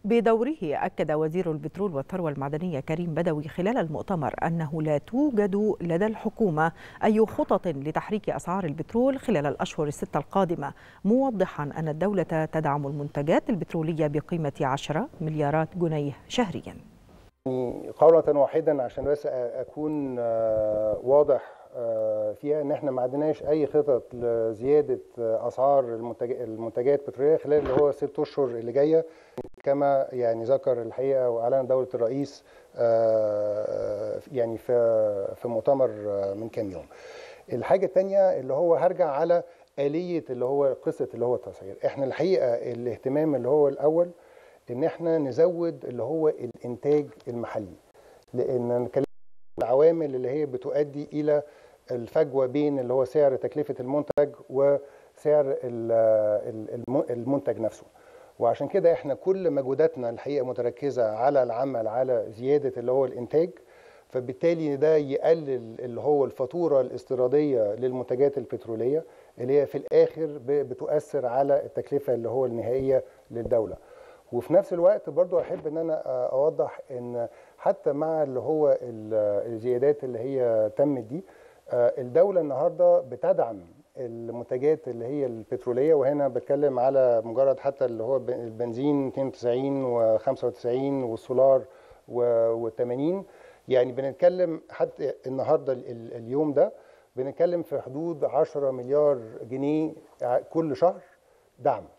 بدوره أكد وزير البترول والثروة المعدنية كريم بدوي خلال المؤتمر أنه لا توجد لدى الحكومة أي خطط لتحريك أسعار البترول خلال الأشهر الستة القادمة موضحا أن الدولة تدعم المنتجات البترولية بقيمة 10 مليارات جنيه شهريا قولة واحدا عشان بس أكون واضح فيها ان احنا ما عندناش اي خطط لزياده اسعار المنتجات البتروليه خلال اللي هو ست اشهر اللي جايه كما يعني ذكر الحقيقه واعلن دوله الرئيس يعني في في مؤتمر من كام يوم. الحاجه الثانيه اللي هو هرجع على اليه اللي هو قصه اللي هو التسعير، احنا الحقيقه الاهتمام اللي هو الاول ان احنا نزود اللي هو الانتاج المحلي لان نتكلم العوامل اللي هي بتؤدي الى الفجوه بين اللي هو سعر تكلفه المنتج وسعر المنتج نفسه وعشان كده احنا كل مجهوداتنا الحقيقه متركزه على العمل على زياده اللي هو الانتاج فبالتالي ده يقلل اللي هو الفاتوره الاستيراديه للمنتجات البتروليه اللي هي في الاخر بتؤثر على التكلفه اللي هو النهائيه للدوله وفي نفس الوقت برضو احب ان انا اوضح ان حتى مع اللي هو الزيادات اللي هي تمت دي الدوله النهارده بتدعم المنتجات اللي هي البتروليه وهنا بتكلم على مجرد حتى اللي هو البنزين 92 و95 والسولار و80 يعني بنتكلم حتى النهارده اليوم ده بنتكلم في حدود 10 مليار جنيه كل شهر دعم